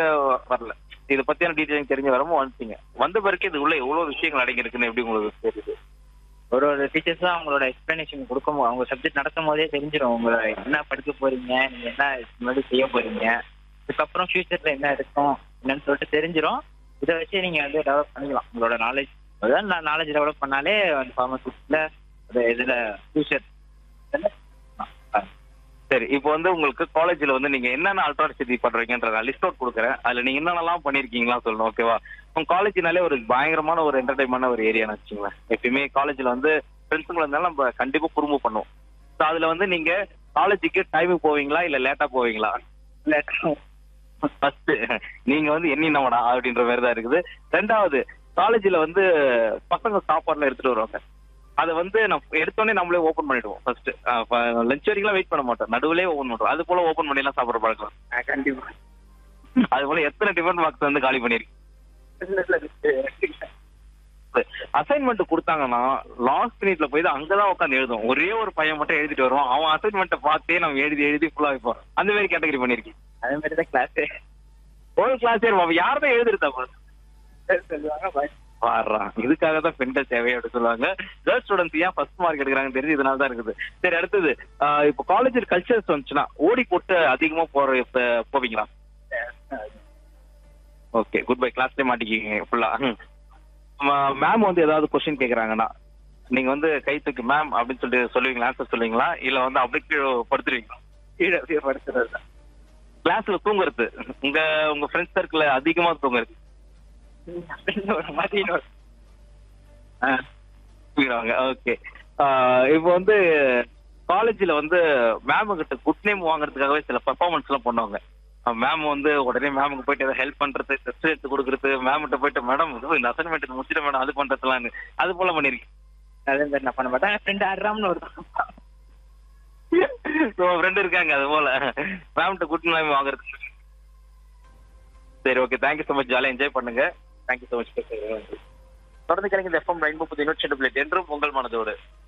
நீங்க வரல இதை பத்தியான டீட்டெயில் தெரிஞ்ச வரமோ வந்துட்டீங்க வந்த பிறகு இது உள்ள எவ்வளவு விஷயங்கள் அடங்கி இருக்குன்னு எப்படி உங்களுக்கு தெரியுது ஒரு ஒரு டீச்சர்ஸ் தான் அவங்களோட எக்ஸ்பிளனேஷன் கொடுக்கும் அவங்க சப்ஜெக்ட் நடத்தும் போதே தெரிஞ்சிடும் உங்க என்ன படிக்க போறீங்க நீங்க என்ன இதுக்கு முன்னாடி செய்ய போறீங்க இதுக்கப்புறம் ஃபியூச்சர்ல என்ன இருக்கும் என்னன்னு சொல்லிட்டு தெரிஞ்சிடும் இதை வச்சு நீங்க வந்து டெவலப் பண்ணிக்கலாம் உங்களோட நாலேஜ் அதான் நான் நாலேஜ் டெவலப் பண்ணாலே அந்த ஃபார்மசிஸ்ட்ல ஒரு இதுல ஃபியூச்சர் சரி இப்போ வந்து உங்களுக்கு காலேஜ்ல வந்து நீங்க என்னென்ன அல்ட்ராசிட்டி பண்றீங்கன்ற லிஸ்ட் அவுட் கொடுக்குறேன் அதுல நீங்க என்னென்னலாம் பண்ணிருக்கீங்களா சொல்லணும் ஓகேவா உங்க காலேஜ்னாலே ஒரு பயங்கரமான ஒரு என்டர்டைன்மெண்ட் ஒரு ஏரியான்னு வச்சுங்களேன் எப்பயுமே காலேஜ்ல வந்து ஃப்ரெண்ட்ஸுங்களை இருந்தாலும் நம்ம கண்டிப்பா குறும்பு பண்ணுவோம் ஸோ அதுல வந்து நீங்க காலேஜுக்கு டைமுக்கு போவீங்களா இல்ல லேட்டா போவீங்களா ஃபர்ஸ்ட் நீங்க வந்து என்னடா அப்படின்ற மாதிரி தான் இருக்குது ரெண்டாவது காலேஜ்ல வந்து பசங்க சாப்பாடுலாம் எடுத்துட்டு வருவாங்க அதை வந்து நம்ம எடுத்தோடனே நம்மளே ஓபன் பண்ணிடுவோம் ஃபர்ஸ்ட் லஞ்ச் வரைக்கும் வெயிட் பண்ண மாட்டோம் நடுவுலயே ஓபன் பண்ணுவோம் அது போல ஓபன் பண்ணி எல்லாம் சாப்பிட பழக்கலாம் கண்டிப்பா அது போல எத்தனை டிஃபன் பாக்ஸ் வந்து காலி பண்ணிருக்கு அசைன்மெண்ட் கொடுத்தாங்கன்னா லாஸ்ட் மினிட்ல போய் தான் அங்கதான் உட்காந்து எழுதும் ஒரே ஒரு பையன் மட்டும் எழுதிட்டு வருவான் அவன் அசைன்மெண்ட்டை பார்த்தே நம்ம எழுதி எழுதி ஃபுல்லா வைப்போம் அந்த மாதிரி கேட்டகரி பண்ணிருக்கீங்க அதே மாதிரி தான் கிளாஸ் ஒரு கிளாஸ் இருப்போம் யார் தான் எழுதிருந்தா சொல்லுவாங்க பாடுறான் இதுக்காக தான் பெண்கள் தேவை அப்படின்னு சொல்லுவாங்க கேர்ள்ஸ் ஸ்டூடெண்ட்ஸ் ஏன் ஃபர்ஸ்ட் மார்க் எடுக்கிறாங்கன்னு தெரிஞ்சு இதனால தான் இருக்குது சரி அடுத்தது ஆஹ் இப்போ காலேஜில் கல்ச்சர்ஸ் வந்துச்சுன்னா ஓடி போட்டு அதிகமா போற இப்ப போவீங்களா ஓகே குட் பை கிளாஸ்லயே மாட்டிக்கிங்க ஃபுல்லா மேம் வந்து ஏதாவது கொஸ்டின் கேக்குறாங்கன்னா நீங்க வந்து கை தூக்கி மேம் அப்படின்னு சொல்லிட்டு சொல்லுவீங்களா ஆன்சர் சொல்லுவீங்களா இல்ல வந்து அப்படியே கீழே படுத்துருவீங்களா கீழே அப்படியே படுத்துறது தான் கிளாஸ்ல தூங்குறது உங்க உங்க ஃப்ரெண்ட்ஸ் சர்க்கிள் அதிகமா தூங்குறது அப்படின்னு ஒரு மாதிரி ஒரு தூங்குறாங்க ஓகே இப்போ வந்து காலேஜ்ல வந்து மேம் கிட்ட குட் நேம் வாங்குறதுக்காகவே சில பெர்ஃபார்மன்ஸ் எல்லாம் பண்ணுவாங்க மேம் வந்து உடனே மேமுக்கு போயிட்டு ஏதாவது ஹெல்ப் பண்றது டெஸ்ட் எடுத்து கொடுக்குறது மேம் கிட்ட போயிட்டு மேடம் இது இந்த அசைன்மெண்ட் முடிச்சிட மேடம் அது பண்றதுலாம் அது போல பண்ணிருக்கேன் அதே மாதிரி நான் பண்ண மாட்டேன் என் ஃப்ரெண்ட் ஆடுறாம்னு ஒரு ஸோ ஃப்ரெண்ட் இருக்காங்க அது போல மேம்கிட்ட குட் நேம் வாங்குறது சரி ஓகே தேங்க்யூ ஸோ மச் ஜாலியாக என்ஜாய் பண்ணுங்க தேங்க்யூ ஸோ மச் தொடர்ந்து கிடைக்கிற எஃப்எம் ரெயின்போ புது யூனிட் என்றும் உங்கள் மனதோடு